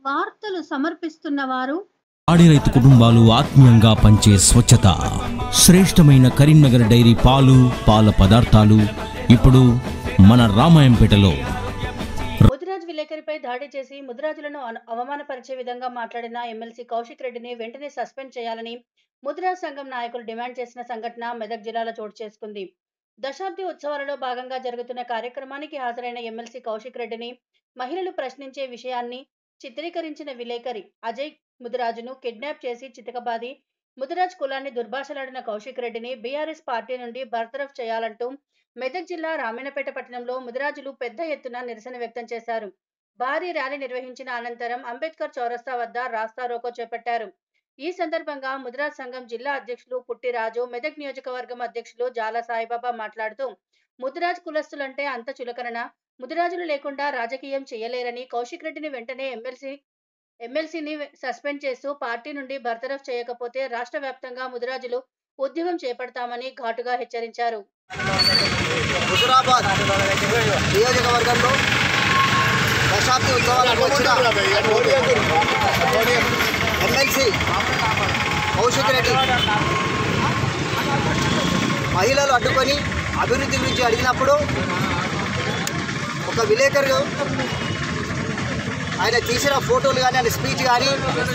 వార్తలు సమర్పిస్తున్న వారు పాడి రైతు కుటుంబాలు ఆత్మీయంగా పంచే స్వచ్ఛత శ్రేష్టమైన కరీంనగర్ డైరీ పాలు పాల పదార్థాలు ఇప్పుడు మన రామాయంపేటలో ముదిరాజ్ విలేకరిపై దాడి చేసి ముదిరాజులను అన- అవమానపరిచే విధంగా మాట్లాడిన ఎమ్మెల్సీ కౌశిక్ రెడ్డిని వెంటనే సస్పెండ్ చేయాలని ముదిరాజ్ సంఘం నాయకులు డిమాండ్ చేసిన సంఘటన మెదక్ జిల్లాలో చోటు చేసుకుంది దశాబ్ది ఉత్సవాలలో భాగంగా జరుగుతున్న కార్యక్రమానికి హాజరైన ఎమ్మెల్సీ కౌశిక్ రెడ్డిని మహిళలు ప్రశ్నించే విషయాన్ని చిత్రీకరించిన విలేకరి అజయ్ ముదిరాజును కిడ్నాప్ చేసి చితకబాది ముదిరాజ్ కులాన్ని దుర్భాషలాడిన కౌశిక్ రెడ్డిని బీఆర్ఎస్ పార్టీ నుండి బర్తరఫ్ చేయాలంటూ మెదక్ జిల్లా రామన్నపేట పట్టణంలో ముదిరాజులు పెద్ద ఎత్తున నిరసన వ్యక్తం చేశారు భారీ ర్యాలీ నిర్వహించిన అనంతరం అంబేద్కర్ చౌరస్తా వద్ద రాస్తా రోకో చేపట్టారు ఈ సందర్భంగా ముదిరాజ్ సంఘం జిల్లా అధ్యక్షులు పుట్టిరాజు మెదక్ నియోజకవర్గం అధ్యక్షులు జాల సాయిబాబా మాట్లాడుతూ ముదిరాజ్ కులస్తులంటే అంత చులకనన ముదిరాజులు లేకుండా రాజకీయం చేయలేరని కౌశిక్ రెడ్డిని వెంటనే ఎమ్మెల్సీ ఎమ్మెల్సీని సస్పెండ్ చేస్తూ పార్టీ నుండి బర్తరఫ్ చేయకపోతే రాష్ట్ర వ్యాప్తంగా ముదిరాజులు ఉద్యమం చేపడతామని ఘాటుగా హెచ్చరించారు హుజురాబాద్ నియోజకవర్గంలో దశాబ్ది ఉత్సవాలకు వచ్చిన ఎమ్మెల్సీ కౌశిక్ రెడ్డి మహిళలు అడ్డుకొని అభివృద్ధి గురించి అడిగినప్పుడు ఒక విలేకరు ఆయన తీసిన ఫోటోలు కానీ ఆయన స్పీచ్ కానీ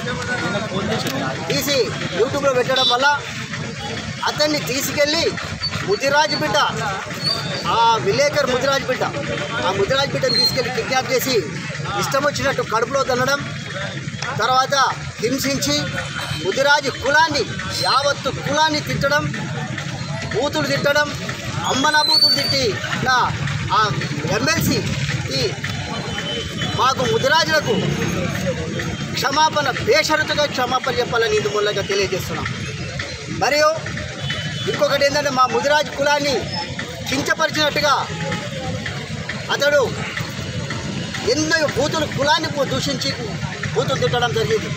తీసి యూట్యూబ్లో పెట్టడం వల్ల అతన్ని తీసుకెళ్ళి ముదిరాజు బిడ్డ ఆ విలేకర్ ముదిరాజు బిడ్డ ఆ ముదిరాజు బిడ్డను తీసుకెళ్ళి కిడ్నాప్ చేసి ఇష్టం వచ్చినట్టు కడుపులో తన్నడం తర్వాత హింసించి ముదిరాజు కులాన్ని యావత్తు కులాన్ని తిట్టడం బూతులు తిట్టడం అమ్మన బూతులు తిట్టి నా ఆ ఎమ్మెల్సీ ఈ మాకు ముదిరాజులకు క్షమాపణ బేషరతుగా క్షమాపణ చెప్పాలని ఇందు మూలంగా తెలియజేస్తున్నాం మరియు ఇంకొకటి ఏంటంటే మా ముదిరాజు కులాన్ని కించపరిచినట్టుగా అతడు ఎన్నో బూతులు కులాన్ని పు- దూషించి బూతులు తిట్టడం జరిగింది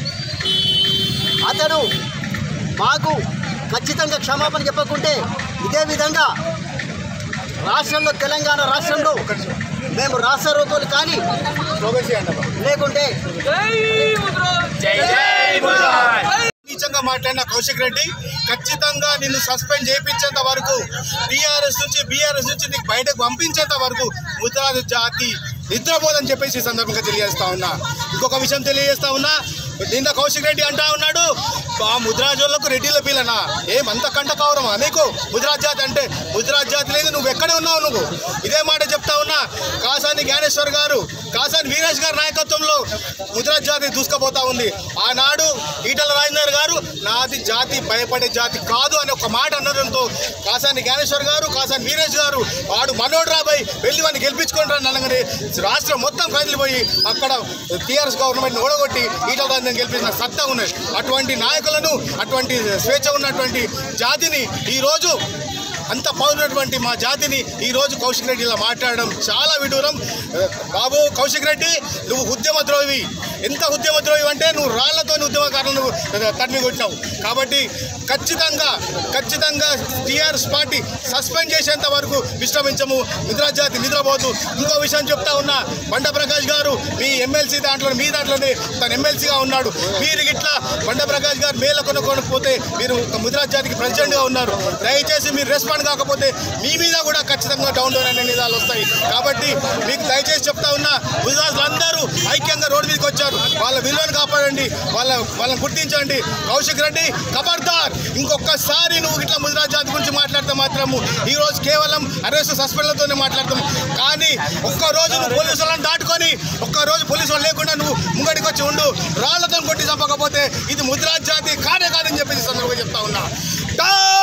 అతడు మాకు ఖచ్చితంగా క్షమాపణ చెప్పకుంటే ఇదే విధంగా రాష్ట్రంలో తెలంగాణ రాష్ట్రంలో మేము రాష్ట్ర రోగులు కానీ లేకుంటే నీచంగా మాట్లాడిన కౌశిక్ రెడ్డి ఖచ్చితంగా నిన్ను సస్పెండ్ చేయించేంత వరకు టీఆర్ఎస్ నుంచి బీఆర్ఎస్ నుంచి నీకు బయటకు పంపించేంత వరకు ముద్రాజు జాతి నిద్రపోదని చెప్పేసి ఈ సందర్భంగా తెలియజేస్తా ఉన్నా ఇంకొక విషయం తెలియజేస్తా ఉన్నా నిన్న కౌశిక్ రెడ్డి అంటా ఉన్నాడు ఆ ముద్రాజులకు రెడ్డిల పిల్లనా ఏమంత కంట కౌరమా నీకు ముద్రాజ్ జాతి అంటే ముద్రాజ్ జాతి లేదు నువ్వు ఎక్కడే ఉన్నావు నువ్వు ఇదే మాట చెప్తా ఉన్నా కాసాని జ్ఞానేశ్వర్ గారు కాసాని వీరేష్ గారి నాయకత్వంలో ముద్రాజ్ జాతి దూసుకుపోతా ఉంది ఆనాడు ఈటల రాజేందర్ గారు నాది జాతి భయపడే జాతి కాదు అనే ఒక మాట అనడంతో కాసాని జ్ఞానేశ్వర్ గారు కాసాని వీరేష్ గారు వాడు మనోడు రాబోయి వెళ్ళి వాడిని గెలిపించుకుంటారని అనగానే రాష్ట్రం మొత్తం కదిలిపోయి అక్కడ టీఆర్ఎస్ గవర్నమెంట్ ఓడగొట్టి ఈటల రాజేందర్ గెలిపించిన సత్తా ఉన్నది అటువంటి నాయకులను అటువంటి స్వేచ్ఛ ఉన్నటువంటి జాతిని ఈరోజు అంత పౌరున్నటువంటి మా జాతిని ఈ రోజు కౌశిక్ రెడ్డి ఇలా మాట్లాడడం చాలా విడూరం ఆ, బాబు కౌశిక్ రెడ్డి నువ్వు ఉద్యమ ద్రోహి ఎంత ఉద్యమ ద్రోహి అంటే నువ్వు రాళ్లతో ఉద్యమకారులను తడిమి కొట్టినావు కాబట్టి ఖచ్చితంగా ఖచ్చితంగా టీఆర్ఎస్ పార్టీ సస్పెండ్ చేసేంత వరకు విశ్రమించము నిద్రా జాతి నిద్రపోతూ ఇంకో విషయం చెప్తా ఉన్నా బండ ప్రకాష్ గారు మీ ఎమ్మెల్సీ దాంట్లో మీ దాంట్లోనే తన ఎమ్మెల్సీగా ఉన్నాడు మీరు ఇట్లా బండ ప్రకాష్ గారు మేల కొనుక్కోకపోతే మీరు ఒక ముద్రాజ్ జాతికి ప్రెసిడెంట్గా ఉన్నారు దయచేసి మీరు రెస్పాండ్ కాకపోతే మీ మీద కూడా ఖచ్చితంగా డౌన్ డౌన్ అనే నిదాలు వస్తాయి కాబట్టి మీకు దయచేసి చెప్తా ఉన్నా ముద్రాజులు అందరూ ఐక్యంగా రోడ్డు మీదకి వచ్చారు వాళ్ళ విలువను కాపాడండి వాళ్ళ వాళ్ళని గుర్తించండి కౌశిక్ రెడ్డి ఖబర్దార్ ఇంకొకసారి నువ్వు ఇట్లా ముద్రాజ్ జాతి గురించి మాట్లాడితే మాత్రము ఈ రోజు కేవలం అరెస్ట్ సస్పెండ్లతోనే మాట్లాడతాం కానీ ఒక్క రోజు నువ్వు పోలీసులను దాటుకొని ఒక్క రోజు పోలీసులు లేకుండా నువ్వు ముంగడికి వచ్చి ఉండు రాళ్లతో కొట్టి చంపకపోతే ఇది ముద్రాజ్ జాతి కానే కాదని చెప్పేసి ఈ సందర్భంగా చెప్తా ఉన్నా